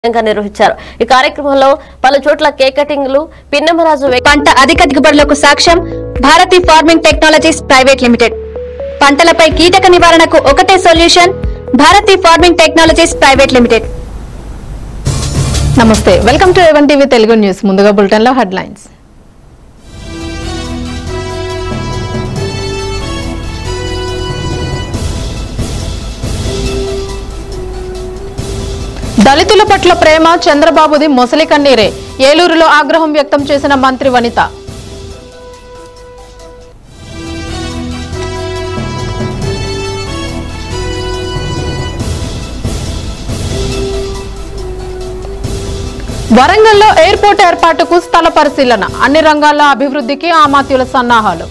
ఘనంగా నిర్వహించారు ఈ కార్యక్రమంలో పలు చోట్ల కేక్ కటింగ్లు పిన్నమరాజు వెంకట పంట అధిక దిగుబడులకు సాక్ష్యం Bharati farming technologies private limited పంటలపై కీటక నివారణకు ఒకటే solution Bharati farming technologies private limited నమస్తే welcome to A one TV Telugu news ముందుగా బులెటిన్ లో హెడ్లైన్స్ దళితుల పట్ల ప్రేమ చంద్రబాబుది మొసలి కన్నీరే ఏలూరులో ఆగ్రహం వ్యక్తం చేసిన మంత్రి వనిత వరంగల్లో ఎయిర్పోర్ట్ ఏర్పాటుకు స్థల పరిశీలన అన్ని రంగాల అభివృద్ధికి ఆమాత్యుల సన్నాహాలు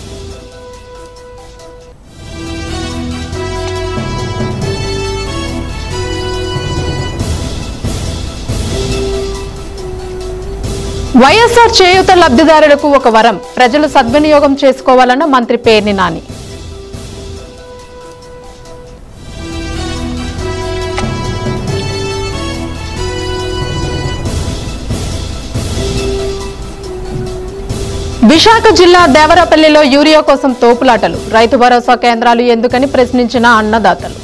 వైఎస్ఆర్ చేయూత లబ్ధిదారులకు ఒక వరం ప్రజలు సద్వినియోగం చేసుకోవాలన్న మంత్రి పేర్ని నాని విశాఖ జిల్లా దేవరపల్లిలో యూరియా కోసం తోపులాటలు రైతు భరోసా కేంద్రాలు ఎందుకని ప్రశ్నించిన అన్నదాతలు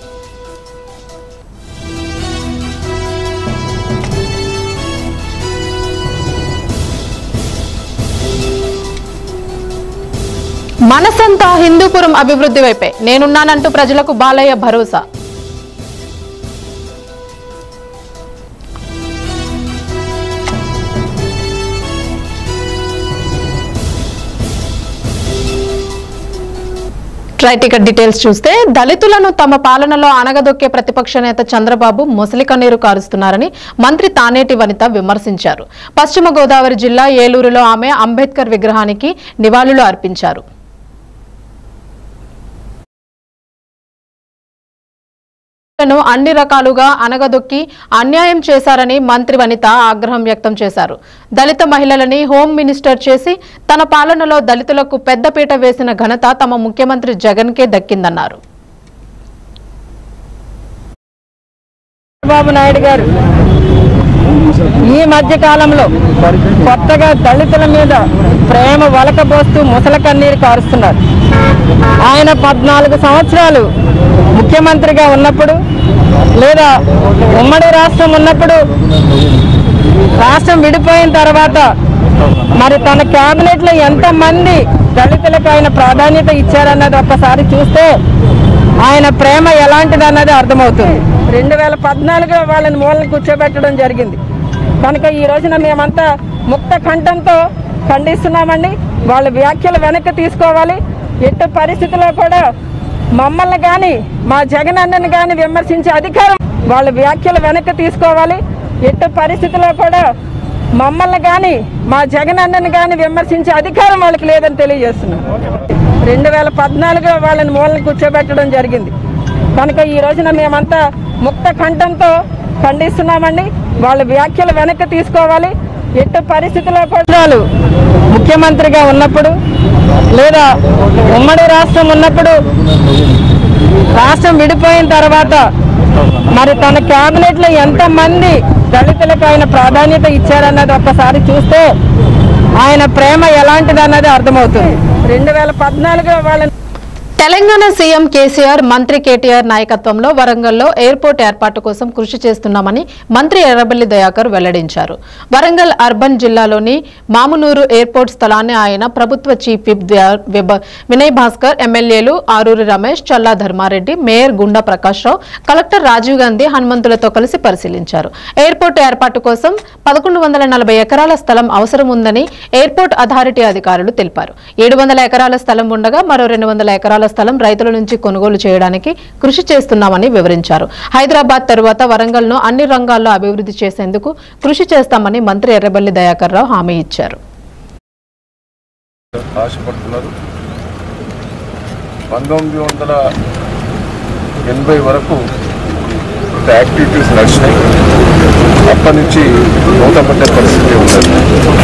మనసంతా హిందూపురం అభివృద్ధి వైపే నేనున్నానంటూ ప్రజలకు బాలయ్య భరోసా ట్రై టికెట్ డీటెయిల్స్ చూస్తే దళితులను తమ పాలనలో అనగదొక్కే ప్రతిపక్ష నేత చంద్రబాబు మొసలి కన్నీరు కారుస్తున్నారని మంత్రి తానేటి వనిత విమర్శించారు పశ్చిమ గోదావరి జిల్లా ఏలూరులో ఆమె అంబేద్కర్ విగ్రహానికి నివాళులు అర్పించారు ను అన్ని రకాలుగా అనగదొక్కి అన్యాయం చేశారని మంత్రి వనిత ఆగ్రహం వ్యక్తం చేశారు దళిత మహిళలని హోం మినిస్టర్ చేసి తన పాలనలో దళితులకు పెద్దపీట వేసిన ఘనత తమ ముఖ్యమంత్రి జగన్కే దక్కిందన్నారు చంద్రబాబు నాయుడు గారు ఈ మధ్య కాలంలో కొత్తగా దళితుల మీద ప్రేమ వలకబోస్తూ ముసల కన్నీరు కారుస్తున్నారు ఆయన పద్నాలుగు సంవత్సరాలు ముఖ్యమంత్రిగా ఉన్నప్పుడు లేదా ఉమ్మడి రాష్ట్రం ఉన్నప్పుడు రాష్ట్రం విడిపోయిన తర్వాత మరి తన క్యాబినెట్ లో ఎంతమంది దళితులకు ఆయన ప్రాధాన్యత ఇచ్చారన్నది ఒక్కసారి చూస్తే ఆయన ప్రేమ ఎలాంటిది అన్నది అర్థమవుతుంది రెండు వేల పద్నాలుగులో వాళ్ళని మూలను కూర్చోబెట్టడం జరిగింది కనుక ఈ రోజున మేమంతా ముక్త కంఠంతో ఖండిస్తున్నామండి వాళ్ళ వ్యాఖ్యలు వెనక్కి తీసుకోవాలి ఎట్టి పరిస్థితుల్లో కూడా మమ్మల్ని కానీ మా జగన్ అన్నని కానీ విమర్శించే అధికారం వాళ్ళ వ్యాఖ్యలు వెనక్కి తీసుకోవాలి ఎట్టి పరిస్థితుల్లో కూడా మమ్మల్ని కానీ మా జగన్ అన్నని కానీ విమర్శించే అధికారం వాళ్ళకి లేదని తెలియజేస్తున్నాం రెండు వేల పద్నాలుగులో వాళ్ళని మూలను కూర్చోబెట్టడం జరిగింది కనుక ఈ రోజున మేమంతా ముక్త కంఠంతో ఖండిస్తున్నామండి వాళ్ళ వ్యాఖ్యలు వెనక్కి తీసుకోవాలి ఎట్టి పరిస్థితుల్లో కూడా ముఖ్యమంత్రిగా ఉన్నప్పుడు లేదా ఉమ్మడి రాష్ట్రం ఉన్నప్పుడు రాష్ట్రం విడిపోయిన తర్వాత మరి తన క్యాబినెట్ లో ఎంతమంది దళితులకు ఆయన ప్రాధాన్యత ఇచ్చారన్నది ఒక్కసారి చూస్తే ఆయన ప్రేమ ఎలాంటిది అన్నది అర్థమవుతుంది రెండు వేల పద్నాలుగులో వాళ్ళని తెలంగాణ సీఎం కేసీఆర్ మంత్రి కేటీఆర్ నాయకత్వంలో వరంగల్లో ఎయిర్పోర్ట్ ఏర్పాటు కోసం కృషి చేస్తున్నామని మంత్రి ఎర్రబెల్లి దయాకర్ వెల్లడించారు వరంగల్ అర్బన్ జిల్లాలోని మామునూరు ఎయిర్పోర్ట్ స్థలాన్ని ఆయన ప్రభుత్వ చీఫ్ విప్ ద- విబ- వినయ్ భాస్కర్ ఎమ్మెల్యేలు ఆరూరి రమేష్ చల్లా ధర్మారెడ్డి మేయర్ గుండా ప్రకాష్ రావు కలెక్టర్ రాజీవ్ గాంధీ హనుమంతులతో కలిసి పరిశీలించారు ఎయిర్పోర్ట్ ఏర్పాటు కోసం పదకొండు వందల నలభై ఎకరాల స్థలం అవసరం ఉందని ఎయిర్పోర్ట్ అథారిటీ అధికారులు తెలిపారు ఏడు వందల ఎకరాల స్థలం ఉండగా మరో రెండు వందల ఎకరాల స్థలం రైతుల నుంచి కొనుగోలు చేయడానికి కృషి చేస్తున్నామని వివరించారు హైదరాబాద్ తరువాత వరంగల్ ను అన్ని రంగాల్లో అభివృద్ధి చేసేందుకు కృషి చేస్తామని మంత్రి ఎర్రబెల్లి దయాకర్ రావు హామీ ఇచ్చారు ఆశపడుతున్నారు పంతొమ్మిది వందల ఎనభై వరకు ఇంత యాక్టివిటీస్ నడిచినాయి అప్పటి నుంచి మూతపడ్డే పరిస్థితి ఉన్నది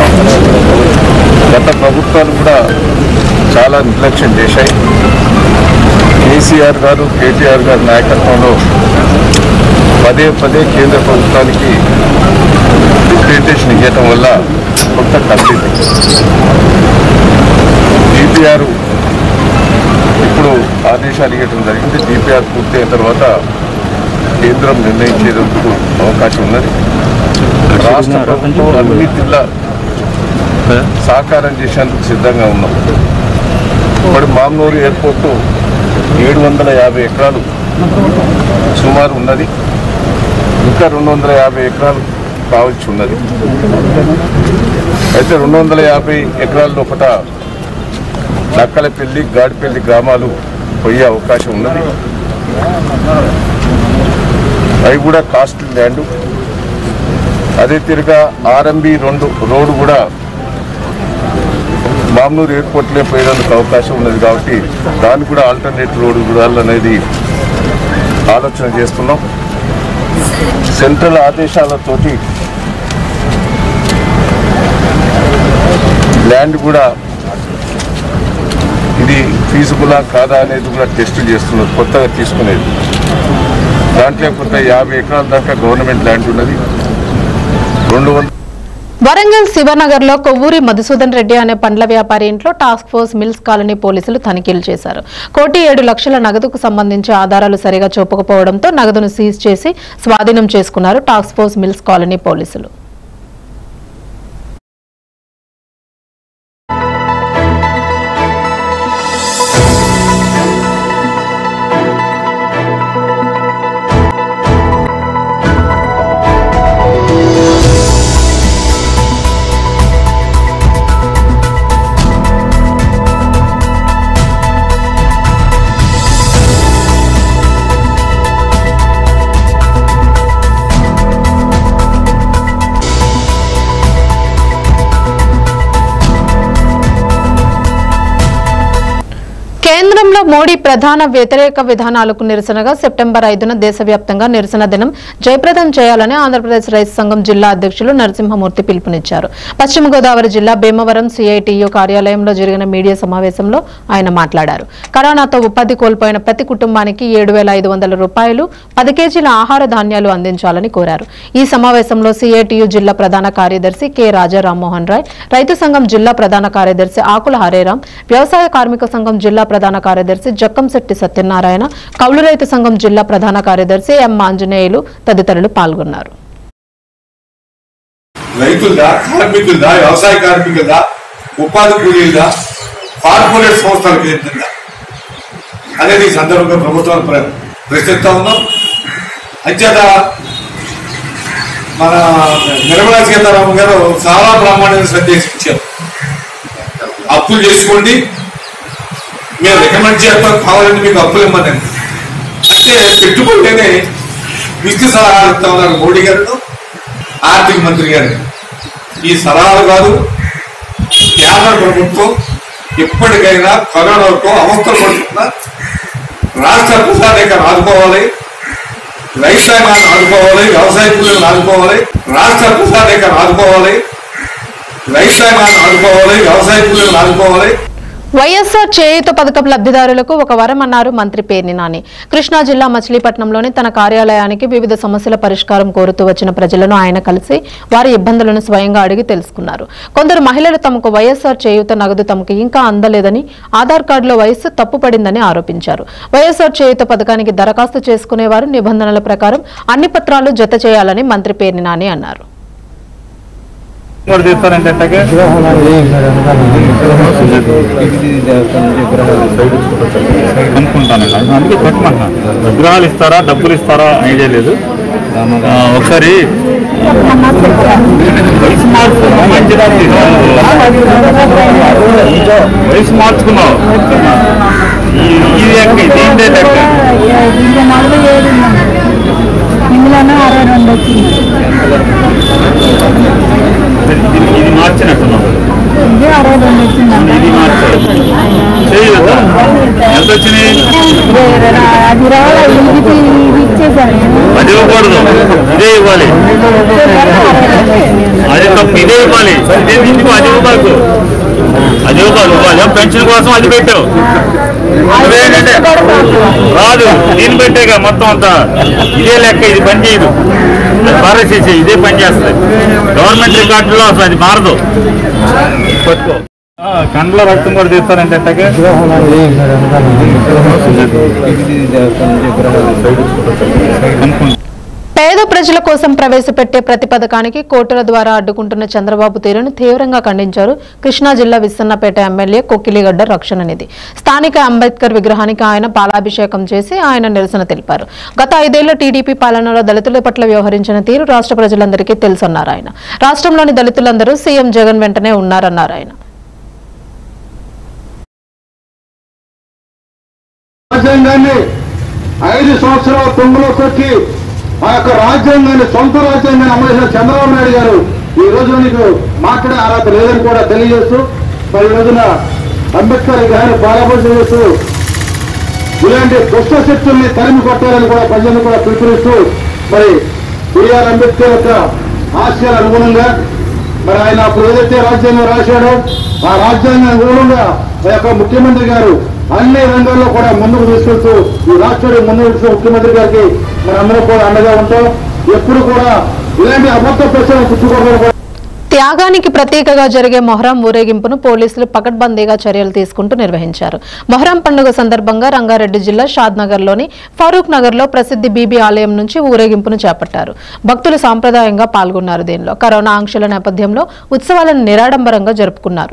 గత ప్రభుత్వాలు కూడా చాలా నిర్లక్ష్యం చేశాయి కేసీఆర్ గారు కేటీఆర్ గారి నాయకత్వంలో పదే పదే కేంద్ర ప్రభుత్వానికి రిప్రజెంటేషన్ ఇవ్వటం వల్ల కొంత తగ్గింది డిపిఆర్ ఇప్పుడు ఆదేశాలు ఇవ్వటం జరిగింది డిపిఆర్ పూర్తయిన తర్వాత కేంద్రం నిర్ణయించేందుకు అవకాశం ఉన్నది రాష్ట్ర ప్రభుత్వం అన్ని జిల్లా సహకారం చేసేందుకు సిద్ధంగా ఉన్నాం ఇప్పుడు మామూలు ఎయిర్పోర్ట్ ఏడు వందల యాభై ఎకరాలు సుమారు ఉన్నది ఇంకా రెండు వందల యాభై ఎకరాలు కావాల్సి ఉన్నది అయితే రెండు వందల యాభై ఎకరాల లోపల నక్కలపల్లి గాడిపల్లి గ్రామాలు పోయే అవకాశం ఉన్నది అవి కూడా కాస్ట్లీ ల్యాండ్ అదే తిరిగా ఆర్ఎంబి రెండు రోడ్డు కూడా మామూలు ఎయిర్పోర్ట్లే పోయేందుకు అవకాశం ఉన్నది కాబట్టి దానికి కూడా ఆల్టర్నేట్ రోడ్డు కూడా అనేది ఆలోచన చేస్తున్నాం సెంట్రల్ ఆదేశాలతోటి ల్యాండ్ కూడా ఇది ఫీజుబులా కాదా అనేది కూడా టెస్ట్ చేస్తున్నారు కొత్తగా తీసుకునేది దాంట్లో కొంత యాభై ఎకరాల దాకా గవర్నమెంట్ ల్యాండ్ ఉన్నది రెండు వందల వరంగల్ శివనగర్ లో కొవ్వూరి మధుసూదన్ రెడ్డి అనే పండ్ల వ్యాపారి ఇంట్లో టాస్క్ ఫోర్స్ మిల్స్ కాలనీ పోలీసులు తనిఖీలు చేశారు కోటి ఏడు లక్షల నగదుకు సంబంధించి ఆధారాలు సరిగా చూపకపోవడంతో నగదును సీజ్ చేసి స్వాధీనం చేసుకున్నారు టాస్క్ ఫోర్స్ మిల్స్ కాలనీ పోలీసులు కేంద్రంలో మోడీ ప్రధాన వ్యతిరేక విధానాలకు నిరసనగా సెప్టెంబర్ ఐదున దేశవ్యాప్తంగా నిరసన దినం జయప్రదం చేయాలని ఆంధ్రప్రదేశ్ రైతు సంఘం జిల్లా అధ్యక్షులు నరసింహమూర్తి పిలుపునిచ్చారు పశ్చిమ గోదావరి జిల్లా భీమవరం సిఐటియు కార్యాలయంలో జరిగిన మీడియా సమావేశంలో ఆయన మాట్లాడారు కరోనాతో ఉపాధి కోల్పోయిన ప్రతి కుటుంబానికి ఏడు వేల ఐదు వందల రూపాయలు పది కేజీల ఆహార ధాన్యాలు అందించాలని కోరారు ఈ సమావేశంలో సిఐటియు జిల్లా ప్రధాన కార్యదర్శి కె రాజా రామ్మోహన్ రాయ్ రైతు సంఘం జిల్లా ప్రధాన కార్యదర్శి ఆకుల హరేరాం వ్యవసాయ కార్మిక సంఘం జిల్లా ప్రధాన కార్యదర్శి జక్కంశెట్టి సత్యనారాయణ కౌలు రైతు సంఘం జిల్లా ప్రధాన కార్యదర్శి ఎం ఆంజనేయులు తదితరులు పాల్గొన్నారు రైతులదా కార్మికులదా వ్యవసాయ కార్మికులదా ఉపాధి కూలీలదా కార్పొరేట్ సంస్థలకు చెందిందా అనేది ఈ సందర్భంగా ప్రభుత్వాన్ని ప్ర- ప్రశ్నిస్తా ఉన్నాం అంచేత మన నిర్మలా సీతారామన్ గారు చాలా బ్రహ్మాండమైన సందేశం ఇచ్చారు అప్పులు చేసుకోండి మేము రికమెండ్ చేస్తాం కావాలంటే మీకు అప్పులు ఇమ్మని అంటే పెట్టుబడినే విస్తృత సలహాలు ఇస్తా ఉన్నారు మోడీ గారు ఆర్థిక మంత్రి గారు ఈ సలహాలు కాదు కేంద్ర ప్రభుత్వం ఎప్పటికైనా కరోనాతో అవస్థలు పడుతున్న రాష్ట్ర ప్రజానికాన్ని ఆదుకోవాలి రైతాంగాన్ని ఆదుకోవాలి వ్యవసాయ కూలీలను ఆదుకోవాలి రాష్ట్ర ప్రజానికాన్ని ఆదుకోవాలి రైతాంగాన్ని ఆదుకోవాలి వ్యవసాయ కూలీలను ఆదుకోవాలి వైఎస్ఆర్ చేయూత పథకం లబ్ధిదారులకు ఒక వరం అన్నారు మంత్రి పేర్ని నాని కృష్ణా జిల్లా మచిలీపట్నంలోని తన కార్యాలయానికి వివిధ సమస్యల పరిష్కారం కోరుతూ వచ్చిన ప్రజలను ఆయన కలిసి వారి ఇబ్బందులను స్వయంగా అడిగి తెలుసుకున్నారు కొందరు మహిళలు తమకు వైఎస్ఆర్ చేయూత నగదు తమకు ఇంకా అందలేదని ఆధార్ కార్డులో వయస్సు తప్పుపడిందని ఆరోపించారు వైఎస్ఆర్ చేయూత పథకానికి దరఖాస్తు చేసుకునేవారు నిబంధనల ప్రకారం అన్ని పత్రాలు జత చేయాలని మంత్రి పేర్ని నాని అన్నారు కూడా తీస్తారంటే ఎట్టాగే? అనుకుంటాను అందుకే పెట్టమంటున్నాను విగ్రహాలు ఇస్తారా డబ్బులు ఇస్తారా ఐడియా లేదు ఆ, ఒకసారి వయసు మార్చుకున్నావు మంచిది వయసు మార్చుకున్నావు ఈ- ఇది ఎక్క ఇది ఏంటి లెక్క ఇంకా నలభై ఏడు ఇందులోనే అరవై రెండు వచ్చింది ఇది- ఇది మార్చినట్టున్నావు ఇది అరవై రెండు వచ్చింది ఇది మార్చాలి చేయొద్దా ఎంత వచ్చినాయి అది రావాలి ఇది ఇది ఇచ్చేసాను అది ఇవ్వకూడదు ఇదే ఇవ్వాలి అది తప్పు ఇదే ఇవ్వాలి ఇదే ఎందుకు అది ఇవ్వకు అది ఇవ్వకు ఇవ్వాలి పెన్షన్ కోసం అది పెట్టావు అదేంటంటే రాదు దీన్ని పెట్టేగా మొత్తం అంతా ఇదే లెక్క ఇది పని చేయదు అది పారసేసే ఇదే పని చేస్తుంది గవర్నమెంట్ రికార్డులో అసలు అది మారదు పట్టుకో ఆ, కండ్ల రక్తం కూడా తీస్తారంటే ఎట్టగా? అనుకుంటా పేద ప్రజల కోసం ప్రవేశపెట్టే ప్రతి పథకానికి కోర్టుల ద్వారా అడ్డుకుంటున్న చంద్రబాబు తీరును తీవ్రంగా ఖండించారు కృష్ణా జిల్లా విස්සన్నపేట ఎమ్మెల్యే కొక్కిలిగడ్డ రక్షణ నిధి స్థానిక అంబేద్కర్ విగ్రహానికి ఆయన పాలాభిషేకం చేసి ఆయన నిరసన తెలిపారు గత ఐదేళ్ల టీడీపీ పాలనలో దళితుల పట్ల వ్యవహరించిన తీరు రాష్ట్ర ప్రజలందరికీ తెలుసన్నారు ఆయన రాష్ట్రంలోని దళితులందరూ సీఎం జగన్ వెంటనే ఉన్నారన్నారు ఆయన రాజ్యాంగాన్ని ఐదు సంవత్సరాల తుంగలో తొక్కి ఆ యొక్క రాజ్యాంగాన్ని సొంత రాజ్యాంగాన్ని అమలు చేసిన చంద్రబాబు నాయుడు గారు ఈ రోజున నీకు మాట్లాడే అర్హత లేదని కూడా తెలియజేస్తూ మరి ఈ రోజున అంబేద్కర్ విగ్రహాన్ని పాలపరిచయం చేస్తూ ఇలాంటి దుష్ట శక్తుల్ని తరిమి కొట్టాలని కూడా ప్రజలను కూడా పిలుపునిస్తూ మరి బిఆర్ అంబేద్కర్ యొక్క ఆశయాల అనుగుణంగా మరి ఆయన అప్పుడు ఏదైతే రాజ్యాంగం రాశాడో ఆ రాజ్యాంగం అనుగుణంగా ఆ యొక్క ముఖ్యమంత్రి గారు అన్ని రంగాల్లో కూడా ముందుకు తీసుకెళ్తూ ఈ రాష్ట్రాన్ని ముందుకు తీసుకు ముఖ్యమంత్రి గారికి మరి అందరం కూడా అండగా ఉంటాం ఎప్పుడు కూడా ఇలాంటి అబద్ధ ప్రశ్నలు పుచ్చుకోవడం కూడా త్యాగానికి ప్రతీకగా జరిగే మొహరం ఊరేగింపును పోలీసులు పకడ్బందీగా చర్యలు తీసుకుంటూ నిర్వహించారు మొహరం పండుగ సందర్భంగా రంగారెడ్డి జిల్లా షాద్నగర్లోని ఫరూక్ నగర్లో ప్రసిద్ధి బీబీ ఆలయం నుంచి ఊరేగింపును చేపట్టారు భక్తులు సాంప్రదాయంగా పాల్గొన్నారు దీనిలో కరోనా ఆంక్షల నేపథ్యంలో ఉత్సవాలను నిరాడంబరంగా జరుపుకున్నారు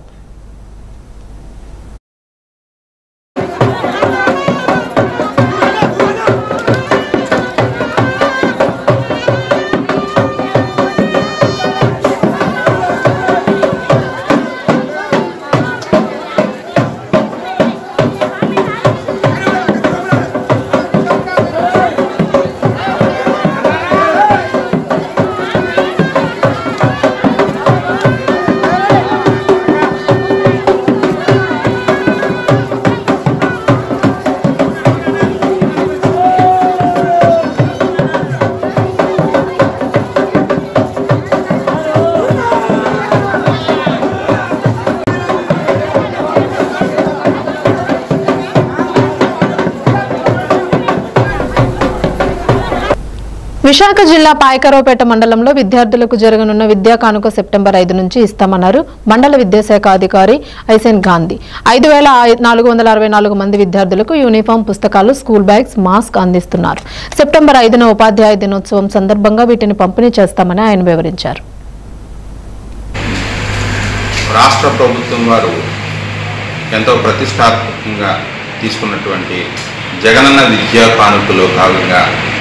విశాఖ జిల్లా పాయకరావుపేట మండలంలో విద్యార్థులకు జరగనున్న విద్యా కానుక సెప్టెంబర్ ఐదు నుంచి ఇస్తామన్నారు మండల విద్యాశాఖ అధికారి ఐసెన్ గాంధీ ఐదు వేల నాలుగు వందల అరవై నాలుగు మంది విద్యార్థులకు యూనిఫామ్ పుస్తకాలు స్కూల్ బ్యాగ్స్ మాస్క్ అందిస్తున్నారు సెప్టెంబర్ ఐదున ఉపాధ్యాయ దినోత్సవం సందర్భంగా వీటిని పంపిణీ చేస్తామని ఆయన వివరించారు రాష్ట్ర ప్రభుత్వం వారు ఎంతో ప్రతిష్టాత్మకంగా తీసుకున్నటువంటి జగనన్న విద్యా కానుకలో భాగంగా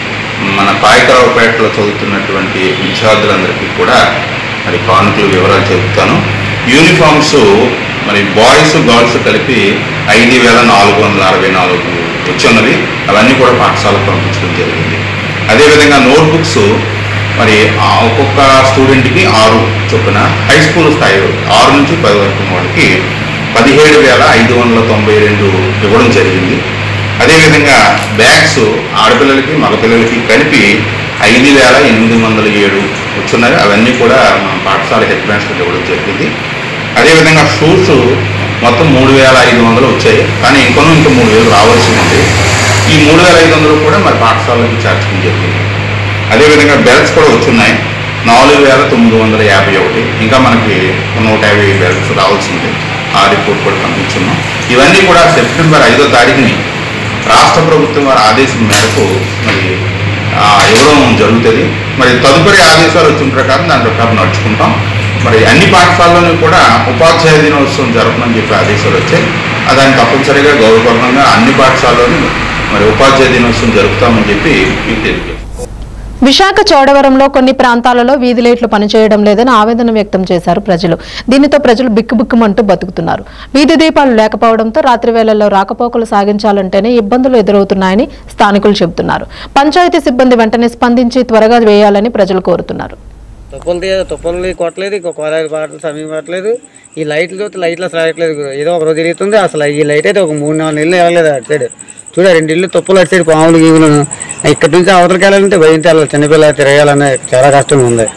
మన పాయకరావుపేటలో చదువుతున్నటువంటి విద్యార్థులందరికీ కూడా మరి కానుకల వివరాలు చెబుతాను యూనిఫామ్స్ మరి బాయ్స్ గర్ల్స్ కలిపి ఐదు వేల నాలుగు వందల అరవై నాలుగు వచ్చున్నవి అవన్నీ కూడా పాఠశాలకు పంపించడం జరిగింది అదేవిధంగా నోట్బుక్స్ మరి ఆ ఒక్కొక్క స్టూడెంట్కి ఆరు చొప్పున హై స్కూల్ స్థాయి ఆరు నుంచి పది వరకు వాడికి పదిహేడు వేల ఐదు వందల తొంభై రెండు ఇవ్వడం జరిగింది అదేవిధంగా బ్యాగ్స్ ఆడపిల్లలకి మగపిల్లలకి కలిపి ఐదు వేల ఎనిమిది వందల ఏడు వచ్చున్నాయి అవన్నీ కూడా మన పాఠశాల హెడ్ మాస్టర్కి ఇవ్వడం జరిగింది అదేవిధంగా షూస్ మొత్తం మూడు వేల ఐదు వందలు వచ్చాయి కానీ ఇంకొన ఇంకా మూడు వేలు రావాల్సి ఉంది ఈ మూడు వేల ఐదు వందలు కూడా మరి పాఠశాలకి చేర్చడం జరిగింది అదేవిధంగా బెల్ట్స్ కూడా వచ్చున్నాయి నాలుగు వేల తొమ్మిది వందల యాభై ఒకటి ఇంకా మనకి నూట యాభై బెల్ట్స్ రావాల్సింది ఆ రిపోర్ట్ కూడా పంపించున్నాం ఇవన్నీ కూడా సెప్టెంబర్ ఐదో తారీఖుని రాష్ట్ర ప్రభుత్వం వారి ఆదేశం మేరకు మరి ఆ, ఇవ్వడం జరుగుతుంది మరి తదుపరి ఆదేశాలు వచ్చిన ప్రకారం దాని ప్రకారం నడుచుకుంటాం మరి అన్ని పాఠశాలలోనూ కూడా ఉపాధ్యాయ దినోత్సవం జరపమని చెప్పి ఆదేశాలు వచ్చాయి ఆ దాన్ని తప్పనిసరిగా గౌరవపూర్వకంగా అన్ని పాఠశాలలోనూ మరి ఉపాధ్యాయ దినోత్సవం జరుపుతామని చెప్పి మీకు తెలియజేస్తాం విశాఖ చోడవరంలో కొన్ని ప్రాంతాలలో వీధి లైట్లు పనిచేయడం లేదని ఆవేదన వ్యక్తం చేశారు ప్రజలు దీనితో ప్రజలు బిక్కుబిక్కుమంటూ బతుకుతున్నారు వీధి దీపాలు లేకపోవడంతో రాత్రి వేళల్లో రాకపోకలు సాగించాలంటేనే ఇబ్బందులు ఎదురవుతున్నాయని స్థానికులు చెబుతున్నారు పంచాయతీ సిబ్బంది వెంటనే స్పందించి త్వరగా వేయాలని ప్రజలు కోరుతున్నారు తుప్పలు తీ తుప్పలు కొట్టలేదు ఇంకో కొలాయి పాటలు సమయం పట్టలేదు ఈ లైట్లు చూస్తే లైట్లు అసలు రావట్లేదు ఏదో ఒక రోజు తిరుగుతుంది అసలు ఈ లైట్ అయితే ఒక మూడు నాలుగు నెలలు వెళ్ళలేదు అటు సైడ్ చూడ రెండు ఇల్లు తుప్పలు అటు సైడ్ పాములు గీములు ఇక్కడి నుంచి అవతలకి వెళ్ళాలంటే భయంతో వెళ్ళాలి చిన్నపిల్లలు తిరగాలనే చాలా కష్టంగా ఉంది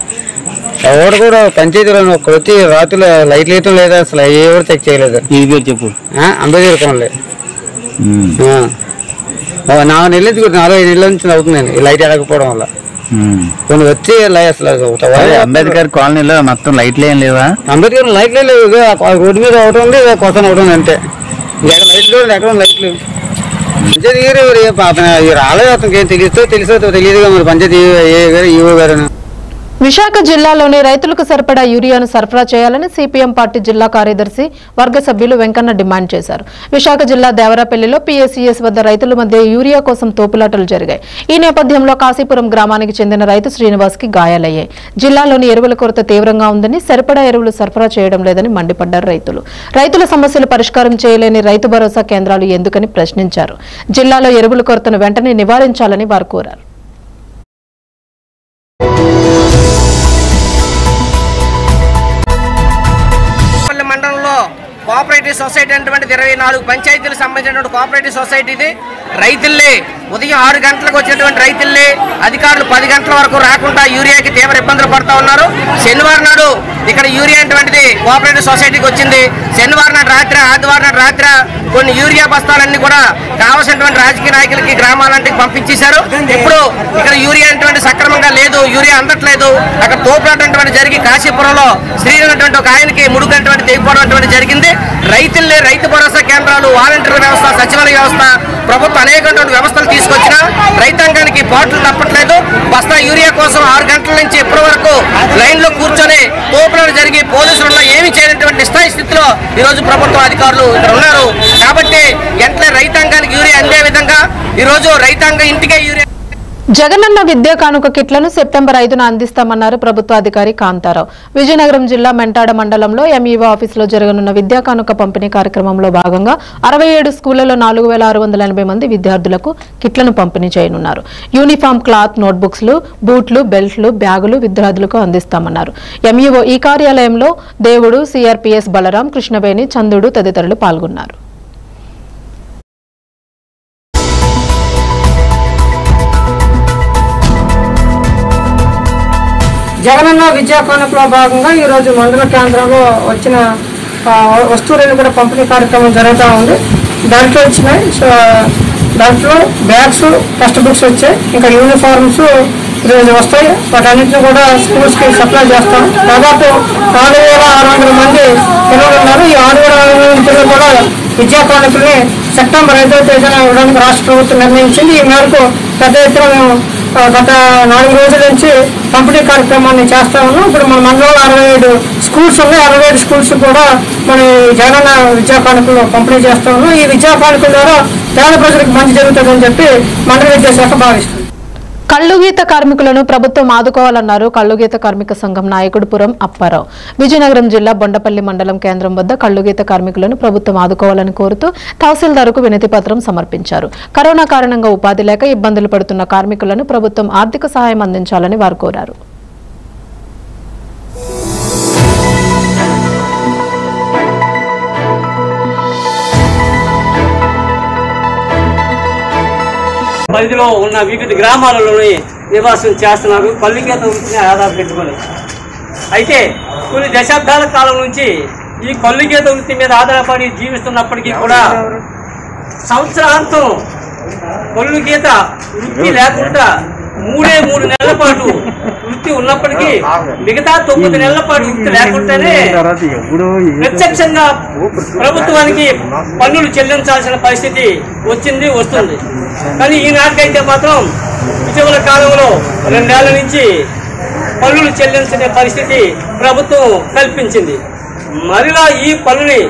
ఎవరు కూడా పంచాయతీలో ఒక్కడు వచ్చి రాత్రులు లైట్లు వేయటం లేదా అసలు ఏ కూడా చెక్ చేయలేదు ఈ పేరు చెప్పు అందరూ తీరుకోండి ఆ, నాలుగు నెలల నుంచి నాలుగు ఐదు నెలల నుంచి అవుతుంది ఈ లైట్ ఎడకపోవడం వల్ల కొన్ని వచ్చి లై- అసలు ఒక అదే అంబేద్కర్ కాలనీలో మొత్తం లైట్లు ఏం లేవా అంబేద్కర్ లైట్లే లేవు ఇక ఆ రోడ్డు మీద ఒకటి ఉంది ఇక కొత్త ఒకటి ఉంది అంతే ఎక్కడ లైట్లు కూడా ఎక్కడ ఉంది లైట్లు పంచాయతీ గారు మరి పాపం ఈ రాలేదు అతనికి ఏం తెలుస్తో తెలుసో తెలియదుగా మరి పంచాయతీ ఏ గారు ఈవో గారు విశాఖ జిల్లాలోని రైతులకు సరిపడా యూరియాను సరఫరా చేయాలని సిపిఎం పార్టీ జిల్లా కార్యదర్శి వర్గ సభ్యులు వెంకన్న డిమాండ్ చేశారు విశాఖ జిల్లా దేవరాపల్లిలో పీఎస్సీఎస్ వద్ద రైతుల మధ్య యూరియా కోసం తోపులాటలు జరిగాయి ఈ నేపథ్యంలో కాశీపురం గ్రామానికి చెందిన రైతు శ్రీనివాస్ కి గాయాలయ్యాయి జిల్లాలోని ఎరువుల కొరత తీవ్రంగా ఉందని సరిపడా ఎరువులు సరఫరా చేయడం లేదని మండిపడ్డారు రైతులు రైతుల సమస్యలు పరిష్కారం చేయలేని రైతు భరోసా కేంద్రాలు ఎందుకని ప్రశ్నించారు జిల్లాలో ఎరువుల కొరతను వెంటనే నివారించాలని వారు కోరారు పల్లి మండలంలో కోఆపరేటివ్ సొసైటీ అనేటువంటిది ఇరవై నాలుగు పంచాయతీలకు సంబంధించినటువంటి కోఆపరేటివ్ సొసైటీ ఇది రైతుల్ని ఉదయం ఆరు గంటలకు వచ్చినటువంటి రైతుల్ని అధికారులు పది గంటల వరకు రాకుండా యూరియాకి తీవ్ర ఇబ్బందులు పడతా ఉన్నారు శనివారం నాడు ఇక్కడ యూరియా అటువంటిది కోఆపరేటివ్ సొసైటీకి వచ్చింది శనివారం నాడు రాత్రి ఆదివారం నాడు రాత్రి కొన్ని యూరియా బస్తాలన్నీ కూడా కావాల్సినటువంటి రాజకీయ నాయకులకి గ్రామాలంటికి పంపించేశారు ఇప్పుడు ఇక్కడ యూరియా అటువంటి సక్రమంగా లేదు యూరియా అందట్లేదు అక్కడ తోపులాటటువంటి జరిగి కాశీపురంలో శ్రీ అనేటువంటి ఒక ఆయనకి ముడుగు అటువంటి తెగిపోవడం అటువంటి జరిగింది రైతుల్ని రైతు భరోసా కేంద్రాలు వాలంటీర్ వ్యవస్థ సచివాలయ వ్యవస్థ ప్రభుత్వం అనేకటువంటి వ్యవస్థలు తీసుకొచ్చినా రైతాంగానికి పాటలు తప్పట్లేదు బస్తా యూరియా కోసం ఆరు గంటల నుంచి ఇప్పటి వరకు లైన్ లో కూర్చొని తోపులను జరిగి పోలీసులు ఏమి చేయనటువంటి నిస్థాయి స్థితిలో ఈ రోజు ప్రభుత్వ అధికారులు ఇక్కడ ఉన్నారు కాబట్టి వెంటనే రైతాంగానికి యూరియా అందే విధంగా ఈ రోజు రైతాంగం ఇంటికే యూరియా జగనన్న విద్యా కానుక కిట్లను సెప్టెంబర్ ఐదున అందిస్తామన్నారు ప్రభుత్వ అధికారి కాంతారావు విజయనగరం జిల్లా మెంటాడ మండలంలో ఎంఈఓ ఆఫీసులో జరగనున్న విద్యా కానుక పంపిణీ కార్యక్రమంలో భాగంగా అరవై ఏడు స్కూళ్లలో నాలుగు వేల ఆరు వందల ఎనభై మంది విద్యార్థులకు కిట్లను పంపిణీ చేయనున్నారు యూనిఫామ్ క్లాత్ నోట్బుక్స్లు బూట్లు బెల్ట్లు బ్యాగులు విద్యార్థులకు అందిస్తామన్నారు ఎంఈఓ ఈ కార్యాలయంలో దేవుడు సిఆర్పీఎస్ బలరాం కృష్ణవేణి చందుడు తదితరులు పాల్గొన్నారు జగనన్న విద్యా కానుకలో భాగంగా ఈరోజు మండల కేంద్రంలో వచ్చిన ఆ, వస్తువులను కూడా పంపిణీ కార్యక్రమం జరుగుతూ ఉంది దాంట్లో వచ్చినాయి సో, దాంట్లో బ్యాగ్స్ టెక్స్ట్ బుక్స్ వచ్చాయి ఇంకా యూనిఫార్మ్స్ ఈరోజు వస్తాయి వాటన్నిటిని కూడా స్కూల్స్కి సప్లై చేస్తాం దాదాపు నాలుగు వేల ఆరు వందల మంది పిల్లలు ఉన్నారు ఈ ఆరు వేల ఆరు వందల మంది పిల్లలు కూడా విద్యా కానుకల్ని సెప్టెంబర్ ఐదో తేదీన ఇవ్వడానికి రాష్ట్ర ప్రభుత్వం నిర్ణయించింది ఈ మేరకు పెద్ద ఎత్తున మేము ఆ, గత నాలుగు రోజుల నుంచి పంపిణీ కార్యక్రమాన్ని చేస్తా ఉన్నాం ఇప్పుడు మన మండలంలో అరవై ఏడు స్కూల్స్ ఉన్నాయి అరవై ఏడు స్కూల్స్ కూడా మన ఈ జగనన్న విద్యా కానుకలు పంపిణీ చేస్తా ఉన్నాం ఈ విద్యా కానుకల ద్వారా పేద ప్రజలకు మంచి జరుగుతుందని చెప్పి మండల విద్యాశాఖ భావిస్తుంది కళ్ళుగీత కార్మికులను ప్రభుత్వం ఆదుకోవాలన్నారు కళ్ళుగీత కార్మిక సంఘం నాయకుడు పురం అప్పారావు విజయనగరం జిల్లా బొండపల్లి మండలం కేంద్రం వద్ద కళ్ళుగీత కార్మికులను ప్రభుత్వం ఆదుకోవాలని కోరుతూ తహసీల్దార్కు వినతి పత్రం సమర్పించారు కరోనా కారణంగా ఉపాధి లేక ఇబ్బందులు పడుతున్న కార్మికులను ప్రభుత్వం ఆర్థిక సహాయం అందించాలని వారు కోరారు పరిధిలో ఉన్న వివిధ గ్రామాలలోని నివాసం చేస్తున్నారు పల్లికేత వృత్తిని ఆధార పెట్టుకొని అయితే కొన్ని దశాబ్దాల కాలం నుంచి ఈ కల్లుగీత వృత్తి మీద ఆధారపడి జీవిస్తున్నప్పటికీ కూడా సంవత్సరాంతం కొల్లు గీత వృత్తి లేకుండా మూడే మూడు నెలల పాటు వృత్తి ఉన్నప్పటికీ మిగతా తొమ్మిది నెలల పాటు వృత్తి లేకుండానే ప్రత్యక్షంగా ప్రభుత్వానికి పన్నులు చెల్లించాల్సిన పరిస్థితి వచ్చింది వస్తుంది కానీ ఈనాటికైతే మాత్రం ఇటీవల కాలంలో రెండేళ్ల నుంచి పన్నులు చెల్లించే పరిస్థితి ప్రభుత్వం కల్పించింది మరలా ఈ పన్నుని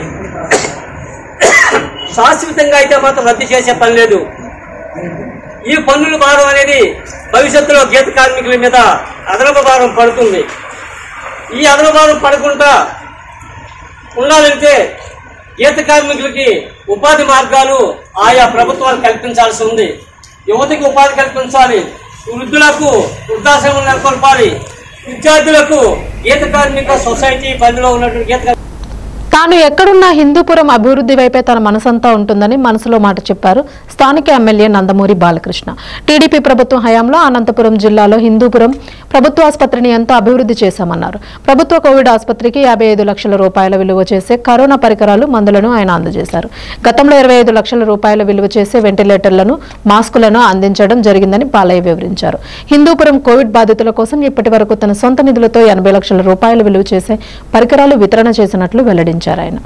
శాశ్వతంగా అయితే మాత్రం రద్దు చేసే పని లేదు ఈ పన్నుల భారం అనేది భవిష్యత్తులో గీత కార్మికుల మీద అదనపు భారం పడుతుంది ఈ అదనపు భారం పడకుండా ఉండాలంటే గీత కార్మికులకి ఉపాధి మార్గాలు ఆయా ప్రభుత్వాలు కల్పించాల్సి ఉంది యువతకి ఉపాధి కల్పించాలి వృద్ధులకు వృద్ధాశ్రమం నెలకొల్పాలి విద్యార్థులకు గీత కార్మిక సొసైటీ పరిధిలో ఉన్నటువంటి గీత తాను ఎక్కడున్నా హిందూపురం అభివృద్ధి వైపే తన మనసంతా ఉంటుందని మనసులో మాట చెప్పారు స్థానిక ఎమ్మెల్యే నందమూరి బాలకృష్ణ టీడీపీ ప్రభుత్వం హయాంలో అనంతపురం జిల్లాలో హిందూపురం ప్రభుత్వ ఆసుపత్రిని ఎంతో అభివృద్ధి చేశామన్నారు ప్రభుత్వ కోవిడ్ ఆసుపత్రికి యాభై ఐదు లక్షల రూపాయల విలువ చేసే కరోనా పరికరాలు మందులను ఆయన అందజేశారు గతంలో ఇరవై ఐదు లక్షల రూపాయల విలువ చేసే వెంటిలేటర్లను మాస్కులను అందించడం జరిగిందని బాలయ్య వివరించారు హిందూపురం కోవిడ్ బాధితుల కోసం ఇప్పటి వరకు తన సొంత నిధులతో ఎనభై లక్షల రూపాయల విలువ చేసే పరికరాలు వితరణ చేసినట్లు వెల్లడించారు ఆయన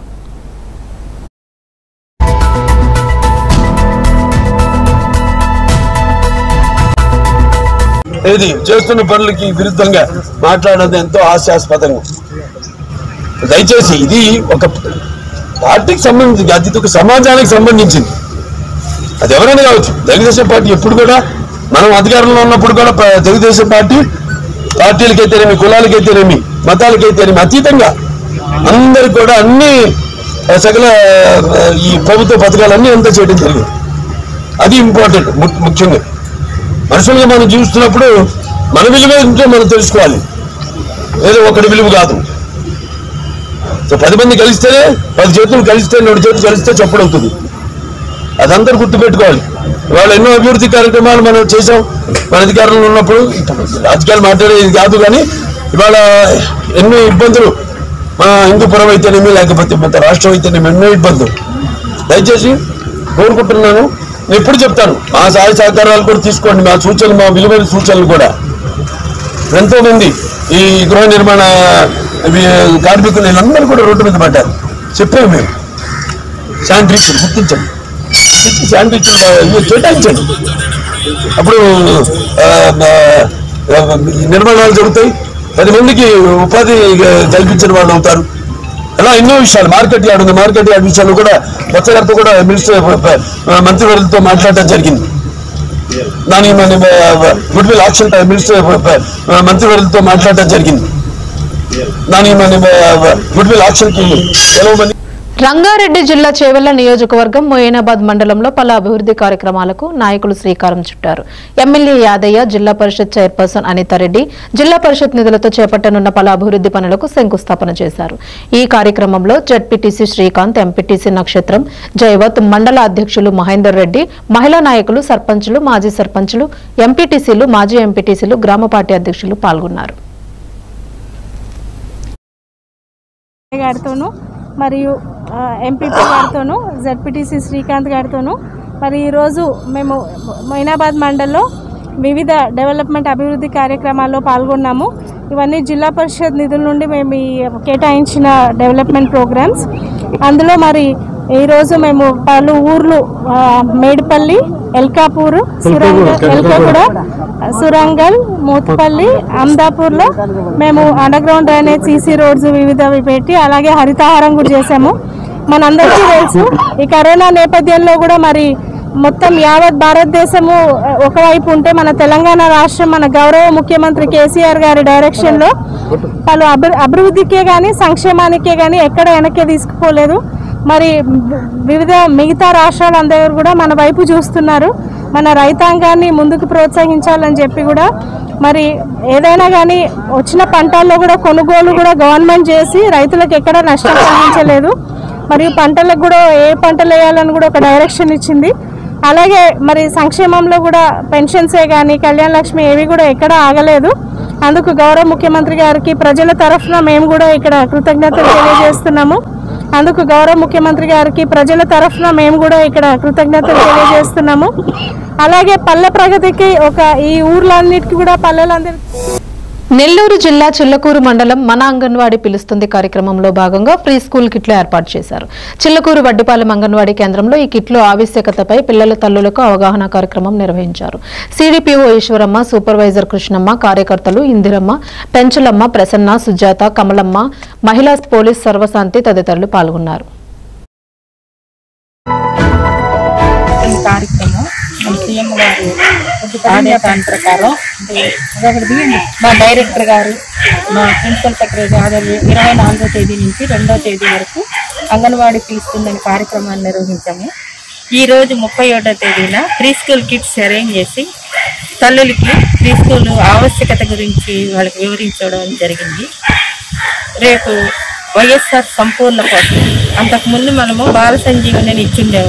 ఏది చేస్తున్న పనులకి విరుద్ధంగా మాట్లాడడం ఎంతో హాస్యాస్పదంగా దయచేసి ఇది ఒక పార్టీకి సంబంధించి అది ఒక సమాజానికి సంబంధించింది అది ఎవరైనా కావచ్చు తెలుగుదేశం పార్టీ ఎప్పుడు కూడా మనం అధికారంలో ఉన్నప్పుడు కూడా ప- తెలుగుదేశం పార్టీ పార్టీలకైతేనేమి కులాలకైతేనేమి మతాలకైతేనేమి అతీతంగా అందరు కూడా అన్ని ఆ, సకల ఆ, ఈ ప్రభుత్వ పథకాలన్నీ అంతా చేయడం జరిగింది అది ఇంపార్టెంట్ ము- ముఖ్యంగా మనుషులుగా మనం జీవిస్తున్నప్పుడు మన విలువ ఏంటో మనం తెలుసుకోవాలి ఏదో ఒకటి విలువ కాదు సో పది మంది కలిస్తేనే పది చేతులు కలిస్తే రెండు చేతులు కలిస్తే చప్పుడు అవుతుంది అదంతా గుర్తుపెట్టుకోవాలి ఇవాళ ఎన్నో అభివృద్ధి కార్యక్రమాలు మనం చేసాం మన అధికారంలో ఉన్నప్పుడు ఇప్పుడు రాజకీయాలు మాట్లాడేది కాదు కానీ ఇవాళ ఎన్నో ఇబ్బందులు మన హిందూపురం అయితేనేమి లేకపోతే మన రాష్ట్రం అయితేనేమి ఎన్నో ఇబ్బందులు దయచేసి కోరుకుంటున్నాను నేను ఎప్పుడు చెప్తాను మా సహాయ సహకారాలు కూడా తీసుకోండి మా సూచనలు మా విలువైన సూచనలు కూడా ఎంతో మంది ఈ గృహ నిర్మాణ ఇవి కార్మికులు వీళ్ళందరూ కూడా రోడ్డు మీద పడ్డారు చెప్పాము మేము శానిటరీలు గుర్తించండి గుర్తించి శానిటరీలు ఇవి కేటాయించండి అప్పుడు ఆ, ఆ, ఈ నిర్మాణాలు జరుగుతాయి పది మందికి ఉపాధి కల్పించిన వాళ్ళు అవుతారు అలా ఎన్నో విషయాలు మార్కెట్ యార్డ్ ఉంది మార్కెట్ యార్డ్ విషయాలు కూడా కొత్త గారితో కూడా మినిస్టర్ మంత్రివర్గంతో మాట్లాడటం జరిగింది దాని మన గుడ్ విల్ ఆక్షన్ మినిస్టర్ మంత్రివర్గంతో మాట్లాడటం జరిగింది దాని మన గుడ్ విల్ ఆక్షన్కి సెలవు రంగారెడ్డి జిల్లా చేవెళ్ల నియోజకవర్గం మొయినాబాద్ మండలంలో పలు అభివృద్ధి కార్యక్రమాలకు నాయకులు శ్రీకారం చుట్టారు ఎమ్మెల్యే యాదయ్య జిల్లా పరిషత్ చైర్పర్సన్ అనితారెడ్డి జిల్లా పరిషత్ నిధులతో చేపట్టనున్న పలు అభివృద్ధి పనులకు శంకుస్థాపన చేశారు ఈ కార్యక్రమంలో జడ్పీటీసీ శ్రీకాంత్ ఎంపీటీసీ నక్షత్రం జయవత్ మండల అధ్యక్షులు మహేందర్ రెడ్డి మహిళా నాయకులు సర్పంచులు మాజీ సర్పంచులు ఎంపీటీసీలు మాజీ ఎంపీటీసీలు గ్రామ పార్టీ అధ్యక్షులు పాల్గొన్నారు గారితోనూ మరియు ఎంపీపీ గారితోనూ జడ్పీటీసీ శ్రీకాంత్ గారితోనూ మరి ఈరోజు మేము మొయినాబాద్ మండల్లో వివిధ డెవలప్మెంట్ అభివృద్ధి కార్యక్రమాల్లో పాల్గొన్నాము ఇవన్నీ జిల్లా పరిషత్ నిధుల నుండి మేము ఈ కేటాయించిన డెవలప్మెంట్ ప్రోగ్రామ్స్ అందులో మరి ఈరోజు మేము పలు ఊర్లు ఆ, మేడిపల్లి ఎల్కాపూర్ సురంగ ఎల్కాగూడ సురంగల్ మూతపల్లి అమ్దాపూర్లో మేము underground drainage CC roads వివిధవి పెట్టి అలాగే హరితహారం కూడా చేసాము మనందరికీ తెలుసు ఈ కరోనా నేపథ్యంలో కూడా మరి మొత్తం యావత్ భారతదేశము ఆ, ఒకవైపు ఉంటే మన తెలంగాణ రాష్ట్రం మన గౌరవ ముఖ్యమంత్రి కేసీఆర్ గారి డైరెక్షన్లో పలు అభి అభివృద్ధికే కానీ సంక్షేమానికే కానీ ఎక్కడ వెనక్కి తీసుకుపోలేదు మరి వివిధ మిగతా రాష్ట్రాలందరూ కూడా మన వైపు చూస్తున్నారు మన రైతాంగాన్ని ముందుకు ప్రోత్సహించాలని చెప్పి కూడా మరి ఏదైనా కానీ వచ్చిన పంటల్లో కూడా కొనుగోలు కూడా గవర్నమెంట్ చేసి రైతులకు ఎక్కడ నష్టం కలిగించలేదు మరియు పంటలకు కూడా ఏ పంటలు వేయాలని కూడా ఒక డైరెక్షన్ ఇచ్చింది అలాగే మరి సంక్షేమంలో కూడా పెన్షన్సే కానీ కళ్యాణ లక్ష్మి ఏవి కూడా ఎక్కడ ఆగలేదు అందుకు గౌరవ ముఖ్యమంత్రి గారికి ప్రజల తరఫున మేము కూడా ఇక్కడ కృతజ్ఞతలు తెలియజేస్తున్నాము అందుకు గౌరవ ముఖ్యమంత్రి గారికి ప్రజల తరఫున మేము కూడా ఇక్కడ కృతజ్ఞతలు తెలియజేస్తున్నాము అలాగే పల్లె ప్రగతికి ఒక ఈ ఊర్లన్నిటికీ కూడా పల్లెలందరికీ నెల్లూరు జిల్లా చిల్లకూరు మండలం మన అంగన్వాడీ పిలుస్తుంది కార్యక్రమంలో భాగంగా ఫ్రీ స్కూల్ కిట్లు ఏర్పాటు చేశారు చిల్లకూరు వడ్డిపాలెం అంగన్వాడీ కేంద్రంలో ఈ కిట్లు ఆవశ్యకతపై పిల్లల తల్లులకు అవగాహన కార్యక్రమం నిర్వహించారు సిడిపిఓ ఈశ్వరమ్మ సూపర్వైజర్ కృష్ణమ్మ కార్యకర్తలు ఇందిరమ్మ పెంచలమ్మ ప్రసన్న సుజాత కమలమ్మ మహిళా పోలీస్ సర్వశాంతి తదితరులు పాల్గొన్నారు ఈ కార్యక్రమం మన సీఎం గారు ఆదేశాల ప్రకారం మా డైరెక్టర్ గారు మా ప్రిన్సిపల్ సెక్రటరీ ఆధ్వర్యం ఇరవై నాలుగో తేదీ నుంచి రెండో తేదీ వరకు అంగన్వాడీ పిలుస్తుందని కార్యక్రమాన్ని నిర్వహించాము ఈ రోజు ముప్పై ఒకటో తేదీన ప్రీ స్కూల్ కిట్స్ అరేంజ్ చేసి తల్లులకి ప్రీ స్కూల్ ఆవశ్యకత గురించి వాళ్ళకి వివరించడం జరిగింది రేపు వైఎస్ఆర్ సంపూర్ణ కోసం అంతకుముందు మనము బాల సంజీవని ఇచ్చిండే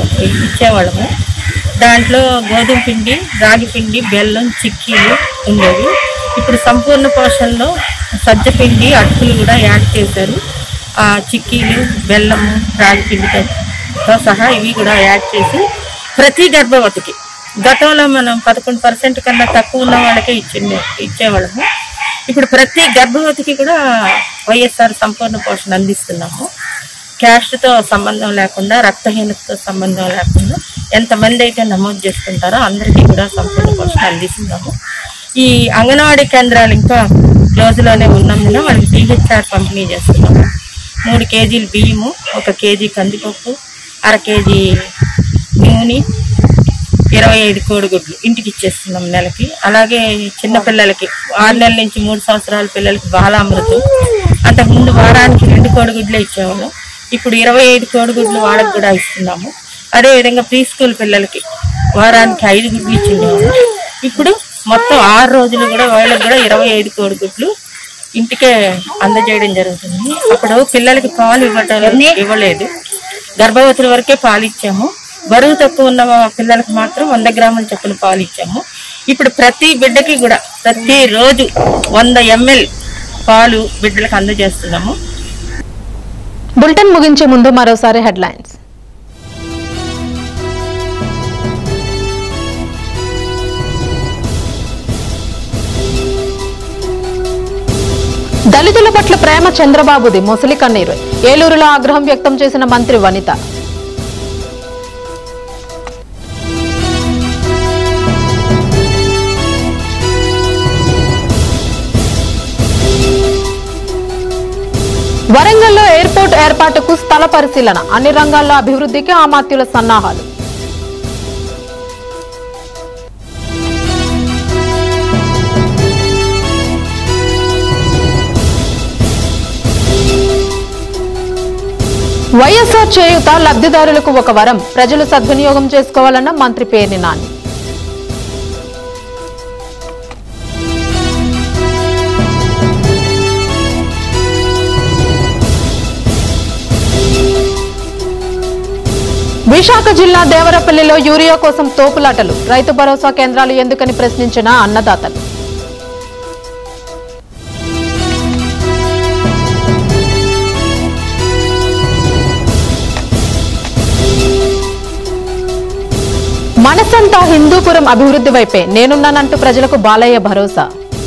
ఇచ్చేవాళ్ళము దాంట్లో గోధుమ పిండి రాగి పిండి బెల్లం చిక్కీలు ఉండేవి ఇప్పుడు సంపూర్ణ పోషణలో సజ్జపిండి అటుకులు కూడా యాడ్ చేశారు ఆ చిక్కీలు బెల్లము రాగి పిండితో సహా ఇవి కూడా యాడ్ చేసి ప్రతి గర్భవతికి గతంలో మనం పదకొండు పర్సెంట్ కన్నా తక్కువ ఉన్న వాళ్ళకే ఇచ్చిండే ఇచ్చేవాళ్ళము ఇప్పుడు ప్రతి గర్భవతికి కూడా వైఎస్ఆర్ సంపూర్ణ పోషణ అందిస్తున్నాము క్యాస్ట్తో సంబంధం లేకుండా రక్తహీనతతో సంబంధం లేకుండా ఎంతమంది అయితే నమోదు చేసుకుంటారో అందరికీ కూడా సంపూర్ణ పోషణ అందిస్తున్నాము ఈ అంగన్వాడీ కేంద్రాలు ఇంకా క్లోజ్లోనే ఉన్నందున వాళ్ళకి టీహెచ్ఆర్ పంపిణీ చేస్తున్నాము మూడు కేజీలు బియ్యము ఒక కేజీ కందిపప్పు అర కేజీ నూనె ఇరవై ఐదు కోడిగుడ్లు ఇంటికి ఇచ్చేస్తున్నాం నెలకి అలాగే చిన్న పిల్లలకి ఆరు నెలల నుంచి మూడు సంవత్సరాల పిల్లలకి బాలామృతం అంతకుముందు వారానికి రెండు కోడిగుడ్లే ఇచ్చేవాళ్ళం ఇప్పుడు ఇరవై ఐదు కోడిగుడ్లు వాళ్ళకి కూడా ఇస్తున్నాము అదేవిధంగా ప్రీ స్కూల్ పిల్లలకి వారానికి ఐదు గుడ్లు ఇచ్చేవాళ్ళం ఇప్పుడు మొత్తం ఆరు రోజులు కూడా వాళ్ళకి కూడా ఇరవై ఐదు కోడిగుడ్లు ఇంటికే అందజేయడం జరుగుతుంది అప్పుడు పిల్లలకి పాలు ఇవ్వటం ఇవ్వలేదు గర్భవతుల వరకే పాలు ఇచ్చాము బరువు తక్కువ ఉన్న పిల్లలకు మాత్రం వంద గ్రాముల చొప్పున పాలు ఇచ్చాము ఇప్పుడు ప్రతి బిడ్డకి కూడా ప్రతి రోజు వంద ఎంఎల్ పాలు బిడ్డలకు అందజేస్తున్నాము బులెటిన్ ముగించే ముందు మరోసారి హెడ్లైన్స్ దళితుల పట్ల ప్రేమ చంద్రబాబుది ముసలి కన్నీరు ఏలూరులో ఆగ్రహం వ్యక్తం చేసిన మంత్రి వనిత వరంగల్లో ఎయిర్పోర్ట్ ఏర్పాటుకు స్థల పరిశీలన అన్ని రంగాల్లో అభివృద్ధికి ఆమాత్యుల సన్నాహాలు వైఎస్ఆర్ చేయూత లబ్ధిదారులకు ఒక వరం ప్రజలు సద్వినియోగం చేసుకోవాలన్న మంత్రి పేర్ని నాని విశాఖ జిల్లా దేవరపల్లిలో యూరియా కోసం తోపులాటలు రైతు భరోసా కేంద్రాలు ఎందుకని ప్రశ్నించిన అన్నదాతలు మనసంతా హిందూపురం అభివృద్ధి వైపే నేనున్నానంటూ ప్రజలకు బాలయ్య భరోసా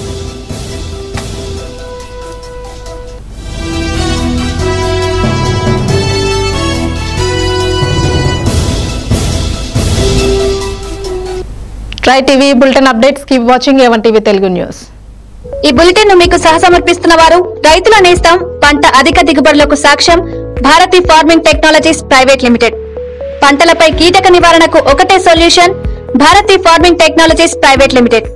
ట్రై TV bulletin updates keep watching A one TV Telugu news ఈ బులెటిన్ ను మీకు సహసమర్పిస్తున్న వారు రైతుల నేస్తం పంట అధిక దిగుబడులకు సాక్ష్యం Bharati farming technologies private limited పంటలపై కీటక నివారణకు ఒకటే solution Bharati farming technologies private limited